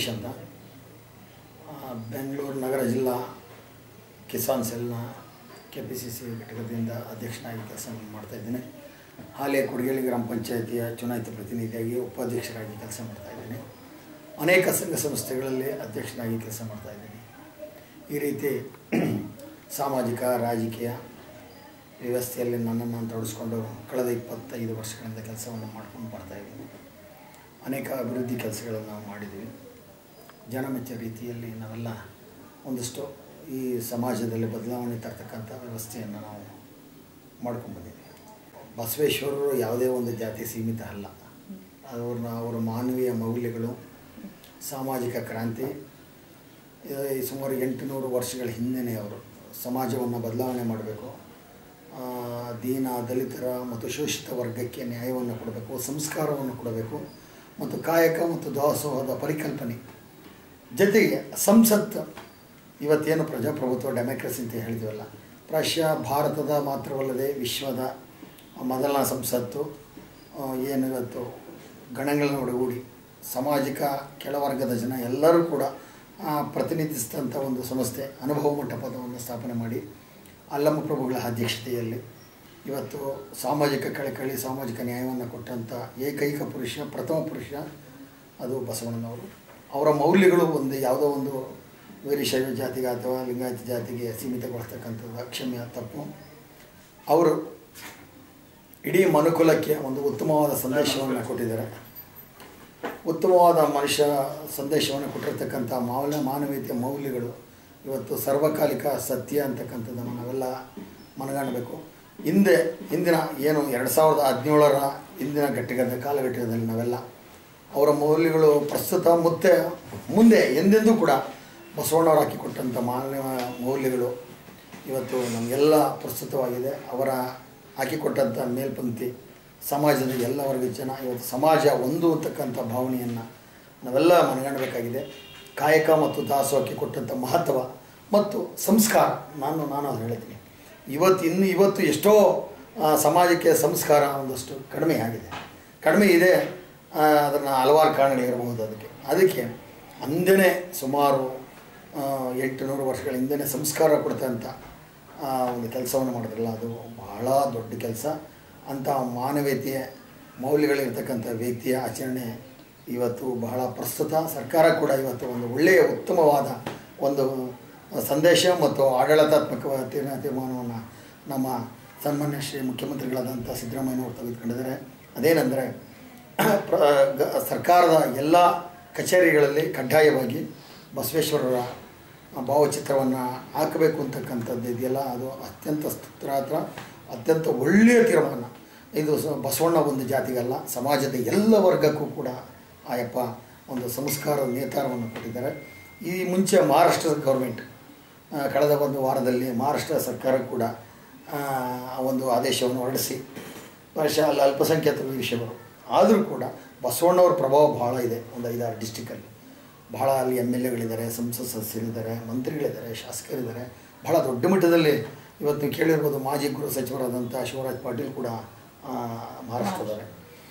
ಸುರೇಶ್ ಅಂತ ಆ, ಬೆಂಗಳೂರು ನಗರ ಜಿಲ್ಲಾ ಕಿಸಾನ್ ಸೆಲ್ನ ಕೆ ಪಿ ಸಿ ಸಿ ಘಟಕದಿಂದ ಅಧ್ಯಕ್ಷನಾಗಿ ಕೆಲಸ ಮಾಡ್ತಾಯಿದ್ದೇನೆ ಹಾಲೆ ಕುಡಗೇಳಿ ಗ್ರಾಮ ಪಂಚಾಯಿತಿಯ ಚುನಾಯಿತ ಪ್ರತಿನಿಧಿಯಾಗಿ ಉಪಾಧ್ಯಕ್ಷರಾಗಿ ಕೆಲಸ ಮಾಡ್ತಾಯಿದ್ದೇನೆ ಅನೇಕ ಸಂಘ ಸಂಸ್ಥೆಗಳಲ್ಲಿ ಅಧ್ಯಕ್ಷನಾಗಿ ಕೆಲಸ ಮಾಡ್ತಾಯಿದ್ದೀನಿ ಈ ರೀತಿ ಸಾಮಾಜಿಕ ರಾಜಕೀಯ ವ್ಯವಸ್ಥೆಯಲ್ಲಿ ನನ್ನನ್ನು ತೊಡಗಿಸ್ಕೊಂಡು ಕಳೆದ ಇಪ್ಪತ್ತೈದು ವರ್ಷಗಳಿಂದ ಕೆಲಸವನ್ನು ಮಾಡ್ಕೊಂಡು ಬರ್ತಾಯಿದ್ದೀನಿ ಅನೇಕ ಅಭಿವೃದ್ಧಿ ಕೆಲಸಗಳನ್ನು ನಾವು ಮಾಡಿದ್ದೀವಿ ಜನಮೆಚ್ಚ ರೀತಿಯಲ್ಲಿ ನಾವೆಲ್ಲ ಒಂದಷ್ಟು ಈ ಸಮಾಜದಲ್ಲಿ ಬದಲಾವಣೆ ತರ್ತಕ್ಕಂಥ ವ್ಯವಸ್ಥೆಯನ್ನು ನಾವು ಮಾಡ್ಕೊಂಡ್ಬಂದಿದ್ದೀವಿ ಬಸವೇಶ್ವರರು ಯಾವುದೇ ಒಂದು ಜಾತಿ ಸೀಮಿತ ಅಲ್ಲ ಅವ್ರನ್ನ ಅವರ ಮಾನವೀಯ ಮೌಲ್ಯಗಳು ಸಾಮಾಜಿಕ ಕ್ರಾಂತಿ ಇದು ಈ ಸುಮಾರು ಎಂಟುನೂರು ವರ್ಷಗಳ ಹಿಂದೆಯೇ ಅವರು ಸಮಾಜವನ್ನು ಬದಲಾವಣೆ ಮಾಡಬೇಕು ಆ, ದೀನ ದಲಿತರ ಮತ್ತು ಶೋಷಿತ ವರ್ಗಕ್ಕೆ ನ್ಯಾಯವನ್ನು ಕೊಡಬೇಕು ಸಂಸ್ಕಾರವನ್ನು ಕೊಡಬೇಕು ಮತ್ತು ಕಾಯಕ ಮತ್ತು ದಾಸೋಹದ ಪರಿಕಲ್ಪನೆ ಜೊತೆಗೆ ಸಂಸತ್ ಇವತ್ತೇನು ಪ್ರಜಾಪ್ರಭುತ್ವ ಡೆಮೋಕ್ರಸಿ ಅಂತ ಹೇಳಿದ್ವಲ್ಲ ಪ್ರಾಯಶಃ ಭಾರತದ ಮಾತ್ರವಲ್ಲದೆ ವಿಶ್ವದ ಮೊದಲನೇ ಸಂಸತ್ತು ಆ, ಏನು ಇವತ್ತು ಗಣಗಳನ್ನು ಒಡಗೂಡಿ ಸಾಮಾಜಿಕ ಕೆಳವರ್ಗದ ಜನ ಎಲ್ಲರೂ ಕೂಡ ಆ, ಪ್ರತಿನಿಧಿಸಿದಂಥ ಒಂದು ಸಂಸ್ಥೆ ಅನುಭವ ಮಂಟಪವನ್ನು ಸ್ಥಾಪನೆ ಮಾಡಿ ಅಲ್ಲಮ್ಮ ಪ್ರಭುಗಳ ಅಧ್ಯಕ್ಷತೆಯಲ್ಲಿ ಇವತ್ತು ಸಾಮಾಜಿಕ ಕಳಕಳಿ ಸಾಮಾಜಿಕ ನ್ಯಾಯವನ್ನು ಕೊಟ್ಟಂಥ ಏಕೈಕ ಪುರುಷ ಪ್ರಥಮ ಪುರುಷ ಅದು ಬಸವಣ್ಣನವರು ಅವರ ಮೌಲ್ಯಗಳು ಒಂದು ಯಾವುದೋ ಒಂದು ವೀರಶೈವ ಜಾತಿಗೆ ಅಥವಾ ಲಿಂಗಾಯತ ಜಾತಿಗೆ ಸೀಮಿತಗೊಳಿಸ್ತಕ್ಕಂಥದ್ದು ಅಕ್ಷಮ್ಯ ತಪ್ಪು ಅವರು ಇಡೀ ಮನುಕುಲಕ್ಕೆ ಒಂದು ಉತ್ತಮವಾದ ಸಂದೇಶವನ್ನು ಕೊಟ್ಟಿದ್ದಾರೆ ಉತ್ತಮವಾದ ಮನುಷ್ಯ ಸಂದೇಶವನ್ನು ಕೊಟ್ಟಿರ್ತಕ್ಕಂಥ ಮೌಲ್ಯ ಮಾನವೀಯತೆಯ ಮೌಲ್ಯಗಳು ಇವತ್ತು ಸರ್ವಕಾಲಿಕ ಸತ್ಯ ಅಂತಕ್ಕಂಥದ್ದನ್ನು ನಾವೆಲ್ಲ ಮನಗಾಣಬೇಕು ಹಿಂದೆ ಹಿಂದಿನ ಏನು ಎರಡು ಸಾವಿರದ ಹದಿನೇಳರ ಹಿಂದಿನ ಘಟ್ಟದ ಕಾಲಘಟ್ಟದಲ್ಲಿ ನಾವೆಲ್ಲ ಅವರ ಮೌಲ್ಯಗಳು ಪ್ರಸ್ತುತ ಮತ್ತೆ ಮುಂದೆ ಎಂದೆಂದೂ ಕೂಡ ಬಸವಣ್ಣವರು ಹಾಕಿಕೊಟ್ಟಂಥ ಮಾನವ ಮೌಲ್ಯಗಳು ಇವತ್ತು ನಮಗೆಲ್ಲ ಪ್ರಸ್ತುತವಾಗಿದೆ ಅವರ ಹಾಕಿಕೊಟ್ಟಂಥ ಮೇಲ್ಪಂಕ್ತಿ ಸಮಾಜದ ಎಲ್ಲ ವರ್ಗದ ಜನ ಇವತ್ತು ಸಮಾಜ ಒಂದು ಅಂತಕ್ಕಂಥ ಭಾವನೆಯನ್ನು ನಾವೆಲ್ಲ ಮನಗಾಣಬೇಕಾಗಿದೆ ಕಾಯಕ ಮತ್ತು ದಾಸೋಹಕ್ಕೆ ಕೊಟ್ಟಂಥ ಮಹತ್ವ ಮತ್ತು ಸಂಸ್ಕಾರ ನಾನು ನಾನು ಅದು ಹೇಳ್ತೀನಿ ಇವತ್ತು ಇನ್ನು ಇವತ್ತು ಎಷ್ಟೋ ಆ, ಸಮಾಜಕ್ಕೆ ಸಂಸ್ಕಾರ ಒಂದಷ್ಟು ಕಡಿಮೆ ಆಗಿದೆ ಕಡಿಮೆ ಇದೆ ಅದನ್ನು ಹಲವಾರು ಕಾರಣಗಳಿರಬಹುದು ಅದಕ್ಕೆ ಅದಕ್ಕೆ ಅಂದನೇ ಸುಮಾರು ಆ, ಎಂಟುನೂರು ವರ್ಷಗಳ ಹಿಂದೆನೇ ಸಂಸ್ಕಾರ ಕೊಡ್ತಂಥ ಆ, ಒಂದು ಕೆಲಸವನ್ನು ಮಾಡಿದ್ರಲ್ಲ ಅದು ಬಹಳ ದೊಡ್ಡ ಕೆಲಸ ಅಂಥ ಮಾನವೀಯತೆಯ ಮೌಲ್ಯಗಳಿರ್ತಕ್ಕಂಥ ವ್ಯಕ್ತಿಯ ಆಚರಣೆ ಇವತ್ತು ಬಹಳ ಪ್ರಸ್ತುತ ಸರ್ಕಾರ ಕೂಡ ಇವತ್ತು ಒಂದು ಒಳ್ಳೆಯ ಉತ್ತಮವಾದ ಒಂದು ಸಂದೇಶ ಮತ್ತು ಆಡಳಿತಾತ್ಮಕ ತೀರ್ಮಾನ ತೀರ್ಮಾನವನ್ನು ನಮ್ಮ ಸನ್ಮಾನ್ಯ ಶ್ರೀ ಮುಖ್ಯಮಂತ್ರಿಗಳಾದಂಥ ಸಿದ್ದರಾಮಯ್ಯನವರು ತೆಗೆದುಕೊಂಡಿದ್ದಾರೆ ಅದೇನೆಂದರೆ ಪ್ರ ಗ ಸರ್ಕಾರದ ಎಲ್ಲ ಕಚೇರಿಗಳಲ್ಲಿ ಕಡ್ಡಾಯವಾಗಿ ಬಸವೇಶ್ವರರ ಭಾವಚಿತ್ರವನ್ನು ಹಾಕಬೇಕು ಅಂತಕ್ಕಂಥದ್ದು ಇದೆಯಲ್ಲ ಅದು ಅತ್ಯಂತ ಸ್ತುತ್ರಾತ್ರ ಅತ್ಯಂತ ಒಳ್ಳೆಯ ತೀರ್ಮಾನ ಇದು ಸ ಬಸವಣ್ಣ ಒಂದು ಜಾತಿಗಲ್ಲ ಸಮಾಜದ ಎಲ್ಲ ವರ್ಗಕ್ಕೂ ಕೂಡ ಆಯಪ್ಪ ಒಂದು ಸಂಸ್ಕಾರದ ನೇತಾರವನ್ನು ಕೊಟ್ಟಿದ್ದಾರೆ ಈ ಮುಂಚೆ ಮಹಾರಾಷ್ಟ್ರದ ಗೌರ್ಮೆಂಟ್ ಆ, ಕಳೆದ ಒಂದು ವಾರದಲ್ಲಿ ಮಹಾರಾಷ್ಟ್ರ ಸರ್ಕಾರ ಕೂಡ ಆ, ಆ ಒಂದು ಆದೇಶವನ್ನು ಹೊರಡಿಸಿ ಬಹುಶಃ ಅಲ್ಲಿ ಅಲ್ಪಸಂಖ್ಯಾತ ವಿಷಯಗಳು ಆದರೂ ಕೂಡ ಬಸವಣ್ಣವ್ರ ಪ್ರಭಾವ ಬಹಳ ಇದೆ ಒಂದು ಐದಾರು ಡಿಸ್ಟಿಕಲ್ಲಿ ಬಹಳ ಅಲ್ಲಿ ಎಮ್ ಎಲ್ ಎಗಳಿದ್ದಾರೆ ಸಂಸತ್ ಸದಸ್ಯರಿದ್ದಾರೆ ಮಂತ್ರಿಗಳಿದ್ದಾರೆ ಶಾಸಕರಿದ್ದಾರೆ ಬಹಳ ದೊಡ್ಡ ಮಟ್ಟದಲ್ಲಿ ಇವತ್ತು ನೀವು ಕೇಳಿರ್ಬೋದು ಮಾಜಿ ಗೃಹ ಸಚಿವರಾದಂಥ ಶಿವರಾಜ್ ಪಾಟೀಲ್ ಕೂಡ ಆ, ಮಹಾರಾಷ್ಟ್ರದವರೇ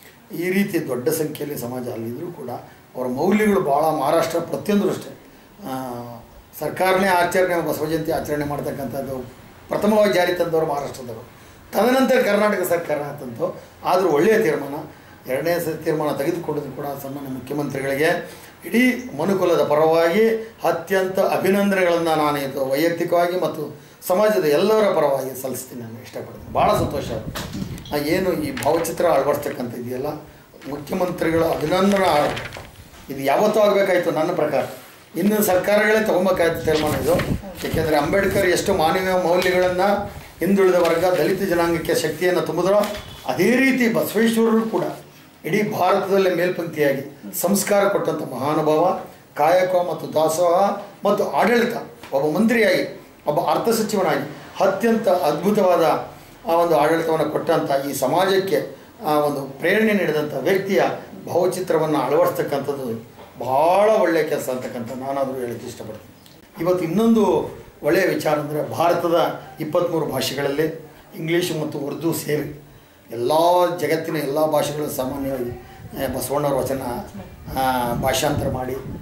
ಈ ರೀತಿ ದೊಡ್ಡ ಸಂಖ್ಯೆಯಲ್ಲಿ ಸಮಾಜ ಅಲ್ಲಿದ್ದರೂ ಕೂಡ ಅವರ ಮೌಲ್ಯಗಳು ಭಾಳ ಮಹಾರಾಷ್ಟ್ರ ಪ್ರತಿಯೊಂದರೂ ಅಷ್ಟೇ ಆ, ಸರ್ಕಾರನೇ ಆಚರಣೆ ಬಸವ ಜಯಂತಿ ಆಚರಣೆ ಮಾಡ್ತಕ್ಕಂಥದ್ದು ಪ್ರಥಮವಾಗಿ ಜಾರಿ ತಂದವರು ಮಹಾರಾಷ್ಟ್ರದವರು ತದನಂತರ ಕರ್ನಾಟಕ ಸರ್ಕಾರ ತಂತು ಆದರೂ ಒಳ್ಳೆಯ ತೀರ್ಮಾನ ಎರಡನೇ ಸ ತೀರ್ಮಾನ ತೆಗೆದುಕೊಂಡಿದ್ದು ಕೂಡ ಸನ್ಮಾನ್ಯ ಮುಖ್ಯಮಂತ್ರಿಗಳಿಗೆ ಇಡೀ ಮನುಕುಲದ ಪರವಾಗಿ ಅತ್ಯಂತ ಅಭಿನಂದನೆಗಳನ್ನು ನಾನು ಇದು ವೈಯಕ್ತಿಕವಾಗಿ ಮತ್ತು ಸಮಾಜದ ಎಲ್ಲರ ಪರವಾಗಿ ಸಲ್ಲಿಸ್ತೀನಿ ನಾನು ಇಷ್ಟಪಡ್ತೀನಿ ಭಾಳ ಸಂತೋಷ ಅದು. ಆ ಏನು ಈ ಭಾವಚಿತ್ರ ಅಳವಡಿಸ್ತಕ್ಕಂಥ ಇದೆಯಲ್ಲ ಮುಖ್ಯಮಂತ್ರಿಗಳ ಅಭಿನಂದನಾ ಆಳು. ಇದು ಯಾವತ್ತೂ ಆಗಬೇಕಾಯ್ತು ನನ್ನ ಪ್ರಕಾರ ಇನ್ನು ಸರ್ಕಾರಗಳೇ ತೊಗೊಬೇಕಾಯ್ತು ತೀರ್ಮಾನ ಇದು ಏಕೆಂದರೆ ಅಂಬೇಡ್ಕರ್ ಎಷ್ಟು ಮಾನವೀಯ ಮೌಲ್ಯಗಳನ್ನು ಹಿಂದುಳಿದ ವರ್ಗ ದಲಿತ ಜನಾಂಗಕ್ಕೆ ಶಕ್ತಿಯನ್ನು ತುಂಬಿದ್ರೋ ಅದೇ ರೀತಿ ಬಸವೇಶ್ವರರು ಕೂಡ ಇಡೀ ಭಾರತದಲ್ಲೇ ಮೇಲ್ಪಂಕ್ತಿಯಾಗಿ ಸಂಸ್ಕಾರ ಕೊಟ್ಟಂಥ ಮಹಾನುಭಾವ ಕಾಯಕ ಮತ್ತು ದಾಸೋಹ ಮತ್ತು ಆಡಳಿತ ಒಬ್ಬ ಮಂತ್ರಿಯಾಗಿ ಒಬ್ಬ ಅರ್ಥ ಸಚಿವನಾಗಿ ಅತ್ಯಂತ ಅದ್ಭುತವಾದ ಆ ಒಂದು ಆಡಳಿತವನ್ನು ಕೊಟ್ಟಂಥ ಈ ಸಮಾಜಕ್ಕೆ ಆ ಒಂದು ಪ್ರೇರಣೆ ನೀಡಿದಂಥ ವ್ಯಕ್ತಿಯ ಭಾವಚಿತ್ರವನ್ನು ಅಳವಡಿಸ್ತಕ್ಕಂಥದ್ದು ಭಾಳ ಒಳ್ಳೆಯ ಕೆಲಸ ಅಂತಕ್ಕಂಥ ನಾನಾದರೂ ಹೇಳಕ್ಕೆ ಇಷ್ಟಪಡ್ತೀನಿ ಇವತ್ತು ಇನ್ನೊಂದು ಒಳ್ಳೆಯ ವಿಚಾರ ಅಂದರೆ ಭಾರತದ ಇಪ್ಪತ್ತ್ಮೂರು ಭಾಷೆಗಳಲ್ಲಿ ಇಂಗ್ಲೀಷ್ ಮತ್ತು ಉರ್ದು ಸೇರಿ ಎಲ್ಲ ಜಗತ್ತಿನ ಎಲ್ಲ ಭಾಷೆಗಳು ಸಾಮಾನ್ಯವಾಗಿ ಆ, ಬಸವಣ್ಣವ್ರ ವಚನ ಆ, ಭಾಷಾಂತರ ಮಾಡಿ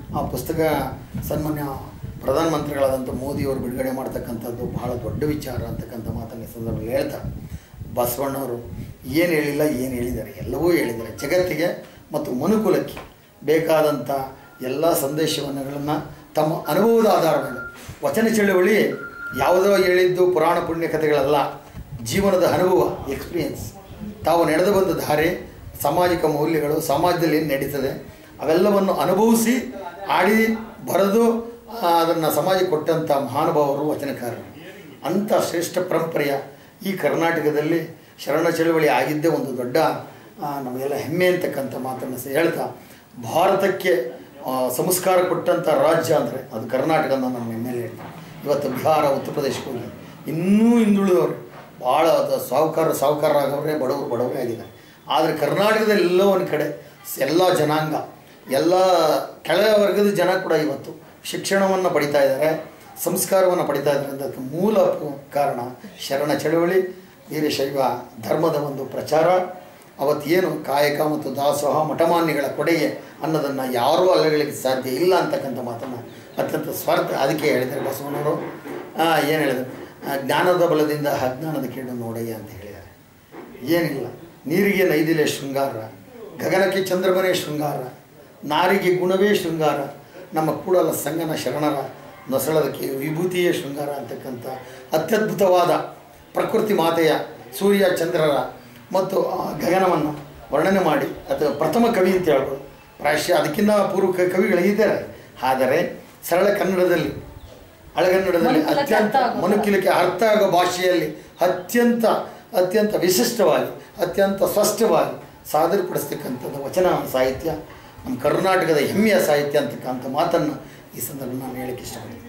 ಆ ಪುಸ್ತಕ ಸನ್ಮಾನ್ಯ ಪ್ರಧಾನಮಂತ್ರಿಗಳಾದಂಥ ಮೋದಿಯವರು ಬಿಡುಗಡೆ ಮಾಡ್ತಕ್ಕಂಥದ್ದು ಬಹಳ ದೊಡ್ಡ ವಿಚಾರ ಅಂತಕ್ಕಂಥ ಮಾತನ್ನು ಈ ಸಂದರ್ಭದಲ್ಲಿ ಹೇಳ್ತಾ ಬಸವಣ್ಣವರು ಏನು ಹೇಳಿಲ್ಲ ಏನು ಹೇಳಿದ್ದಾರೆ ಎಲ್ಲವೂ ಹೇಳಿದ್ದಾರೆ ಜಗತ್ತಿಗೆ ಮತ್ತು ಮನುಕುಲಕ್ಕೆ ಬೇಕಾದಂಥ ಎಲ್ಲ ಸಂದೇಶವನ್ನುಗಳನ್ನು ತಮ್ಮ ಅನುಭವದ ಆಧಾರದ ಮೇಲೆ ವಚನ ಚಳವಳಿ ಯಾವುದೋ ಹೇಳಿದ್ದು ಪುರಾಣ ಪುಣ್ಯ ಕಥೆಗಳಲ್ಲ ಜೀವನದ ಅನುಭವ ಎಕ್ಸ್ಪೀರಿಯನ್ಸ್ ತಾವು ನಡೆದು ಬಂದ ದಾರಿ ಸಾಮಾಜಿಕ ಮೌಲ್ಯಗಳು ಸಮಾಜದಲ್ಲಿ ಏನು ನಡೀತದೆ ಅವೆಲ್ಲವನ್ನು ಅನುಭವಿಸಿ ಆಡಿ ಬರೆದು ಅದನ್ನು ಸಮಾಜಕ್ಕೆ ಕೊಟ್ಟಂಥ ಮಹಾನುಭಾವರು ವಚನಕಾರರು ಅಂಥ ಶ್ರೇಷ್ಠ ಪರಂಪರೆಯ ಈ ಕರ್ನಾಟಕದಲ್ಲಿ ಶರಣ ಚಳವಳಿ ಆಗಿದ್ದೇ ಒಂದು ದೊಡ್ಡ ಆ, ನಮಗೆಲ್ಲ ಹೆಮ್ಮೆ ಅಂತಕ್ಕಂಥ ಮಾತನ್ನು ಸಹ ಹೇಳ್ತಾ ಭಾರತಕ್ಕೆ ಆ, ಸಂಸ್ಕಾರ ಕೊಟ್ಟಂಥ ರಾಜ್ಯ ಅಂದರೆ ಅದು ಕರ್ನಾಟಕ ಅಂತ ನಮ್ಮ ಹೆಮ್ಮೆಲೆ ಹೇಳ್ತೀನಿ ಇವತ್ತು ಬಿಹಾರ ಉತ್ತರ ಪ್ರದೇಶಕ್ಕೆ ಹೋಗಿ ಇನ್ನೂ ಹಿಂದುಳಿದವರು ಭಾಳ ಅದು ಸಾಹುಕಾರ ಸಾಹುಕಾರರಾಗವ್ರೆ ಬಡವರು ಬಡವರೇ ಆಗಿದ್ದಾರೆ ಆದರೆ ಕರ್ನಾಟಕದಲ್ಲಿ ಎಲ್ಲೋ ಒಂದು ಕಡೆ ಎಲ್ಲ ಜನಾಂಗ ಎಲ್ಲ ಕೆಳ ವರ್ಗದ ಜನ ಕೂಡ ಇವತ್ತು ಶಿಕ್ಷಣವನ್ನು ಪಡಿತಾ ಇದ್ದಾರೆ ಸಂಸ್ಕಾರವನ್ನು ಪಡಿತಾ ಇದ್ದಾರೆ ಅದಕ್ಕೆ ಮೂಲ ಪ- ಕಾರಣ ಶರಣ ಚಳವಳಿ ವೀರಶೈವ ಧರ್ಮದ ಒಂದು ಪ್ರಚಾರ ಅವತ್ತೇನು ಕಾಯಕ ಮತ್ತು ದಾಸೋಹ ಮಠಮಾನ್ಯಗಳ ಕೊಡುಗೆ ಅನ್ನೋದನ್ನು ಯಾರೂ ಅಲ್ಲಗಳಿಗೆ ಸಾಧ್ಯ ಇಲ್ಲ ಅಂತಕ್ಕಂಥ ಮಾತನ್ನು ಅತ್ಯಂತ ಸ್ವಾರ್ಥ ಅದಕ್ಕೆ ಹೇಳಿದ್ದಾರೆ ಬಸವಣ್ಣವರು ಏನು ಹೇಳಿದರು ಆ, ಜ್ಞಾನದ ಬಲದಿಂದ ಅಜ್ಞಾನದ ಕೇಡು ನೋಡಯ್ಯ ಅಂತ ಹೇಳಿದ್ದಾರೆ ಏನಿಲ್ಲ ನೀರಿಗೆ ನೈದಿಲೆ ಶೃಂಗಾರ ಗಗನಕ್ಕೆ ಚಂದ್ರಮನೆ ಶೃಂಗಾರ ನಾರಿಗೆ ಗುಣವೇ ಶೃಂಗಾರ ನಮ್ಮ ಕೂಡಲ ಸಂಗನ ಶರಣರ ನೊಸಳದಕ್ಕೆ ವಿಭೂತಿಯೇ ಶೃಂಗಾರ ಅಂತಕ್ಕಂಥ ಅತ್ಯದ್ಭುತವಾದ ಪ್ರಕೃತಿ ಮಾತೆಯ ಸೂರ್ಯ ಚಂದ್ರರ ಮತ್ತು ಆ ಗಗನವನ್ನು ವರ್ಣನೆ ಮಾಡಿ ಅಥವಾ ಪ್ರಥಮ ಕವಿ ಅಂತ ಹೇಳ್ಬೋದು ಪ್ರಾಯಶಃ ಅದಕ್ಕಿಂತ ಪೂರ್ವ ಕ- ಕವಿಗಳಿದ್ದಾರೆ ಆದರೆ ಸರಳ ಕನ್ನಡದಲ್ಲಿ ಹಳೆಗನ್ನಡದಲ್ಲಿ ಮನುಕುಲಕ್ಕೆ ಅತ್ಯಂತ ಅರ್ಥ ಆಗೋ ಮನುಕುಲಕ್ಕೆ ಅರ್ಥ ಆಗೋ ಭಾಷೆಯಲ್ಲಿ ಅತ್ಯಂತ ಅತ್ಯಂತ ವಿಶಿಷ್ಟವಾಗಿ ಅತ್ಯಂತ ಸ್ಪಷ್ಟವಾಗಿ ಸಾದರಪಡಿಸ್ತಕ್ಕಂಥದ್ದು ವಚನ ಸಾಹಿತ್ಯ ನಮ್ಮ ಕರ್ನಾಟಕದ ಹೆಮ್ಮೆಯ ಸಾಹಿತ್ಯ ಅಂತಕ್ಕಂಥ ಮಾತನ್ನು ಈ ಸಂದರ್ಭ ನಾನು ಹೇಳಕ್ಕೆ ಇಷ್ಟಪಡ್ತೀನಿ